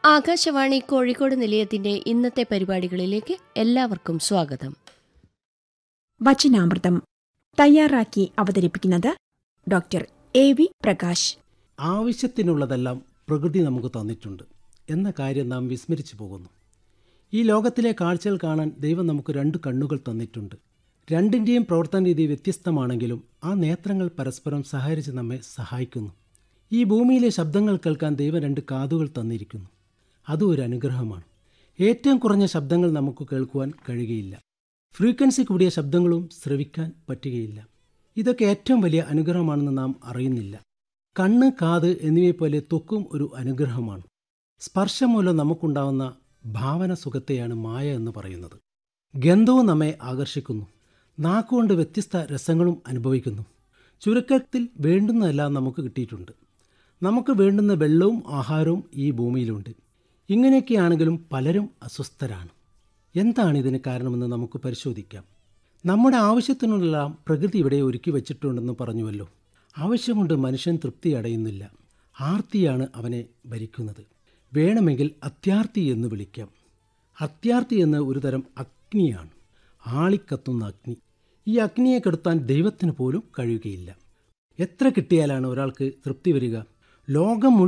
ആകാശവാണി കോഴിക്കോട് നിലയത്തിന്റെ ഇന്നത്തെ പരിപാടികളിലേക്ക് എല്ലാവർക്കും സ്വാഗതം വചനാമൃതം തയ്യാറാക്കി അവതരിപ്പിക്കുന്നത് ഡോക്ടർ എ വി പ്രകാശ് ആവശ്യത്തിനുള്ളതെല്ലാം പ്രകൃതി നമുക്ക് തന്നിട്ടുണ്ട് എന്ന കാര്യം നാം വിസ്മരിച്ചു പോകുന്നു ഈ ലോകത്തിലെ കാഴ്ചകൾ കാണാൻ ദൈവം നമുക്ക് രണ്ട് കണ്ണുകൾ തന്നിട്ടുണ്ട് രണ്ടിൻ്റെയും പ്രവർത്തന രീതി വ്യത്യസ്തമാണെങ്കിലും ആ നേത്രങ്ങൾ പരസ്പരം സഹകരിച്ച് നമ്മെ സഹായിക്കുന്നു ഈ ഭൂമിയിലെ ശബ്ദങ്ങൾ കേൾക്കാൻ ദൈവം രണ്ട് കാതുകൾ തന്നിരിക്കുന്നു അതും ഒരു അനുഗ്രഹമാണ് ഏറ്റവും കുറഞ്ഞ ശബ്ദങ്ങൾ നമുക്ക് കേൾക്കുവാൻ കഴിയുകയില്ല ഫ്രീക്വൻസി കൂടിയ ശബ്ദങ്ങളും ശ്രവിക്കാൻ പറ്റുകയില്ല ഇതൊക്കെ ഏറ്റവും വലിയ അനുഗ്രഹമാണെന്ന് നാം അറിയുന്നില്ല കണ്ണ് കാത് എന്നിവയെപ്പോലെ ത്വക്കും ഒരു അനുഗ്രഹമാണ് സ്പർശം മൂലം നമുക്കുണ്ടാവുന്ന ഭാവന സുഖത്തെയാണ് മായ എന്ന് പറയുന്നത് ഗന്ധവും നമ്മെ ആകർഷിക്കുന്നു നാക്കുകൊണ്ട് വ്യത്യസ്ത രസങ്ങളും അനുഭവിക്കുന്നു ചുരുക്കത്തിൽ വേണ്ടുന്നതെല്ലാം നമുക്ക് കിട്ടിയിട്ടുണ്ട് നമുക്ക് വേണ്ടുന്ന വെള്ളവും ആഹാരവും ഈ ഭൂമിയിലുണ്ട് ഇങ്ങനെയൊക്കെയാണെങ്കിലും പലരും അസ്വസ്ഥരാണ് എന്താണ് ഇതിന് കാരണമെന്ന് നമുക്ക് പരിശോധിക്കാം നമ്മുടെ ആവശ്യത്തിനുള്ളെല്ലാം പ്രകൃതി ഇവിടെ ഒരുക്കി വച്ചിട്ടുണ്ടെന്ന് പറഞ്ഞുവല്ലോ ആവശ്യം കൊണ്ട് മനുഷ്യൻ തൃപ്തി അടയുന്നില്ല ആർത്തിയാണ് അവനെ ഭരിക്കുന്നത് വേണമെങ്കിൽ അത്യാർത്തി എന്ന് വിളിക്കാം അത്യാർത്തി എന്ന് ഒരു തരം അഗ്നിയാണ് ആളിക്കത്തുന്ന അഗ്നി ഈ അഗ്നിയെ കെടുത്താൻ ദൈവത്തിന് പോലും കഴിയുകയില്ല എത്ര കിട്ടിയാലാണ് ഒരാൾക്ക് തൃപ്തി വരിക ലോകം മുഴുവൻ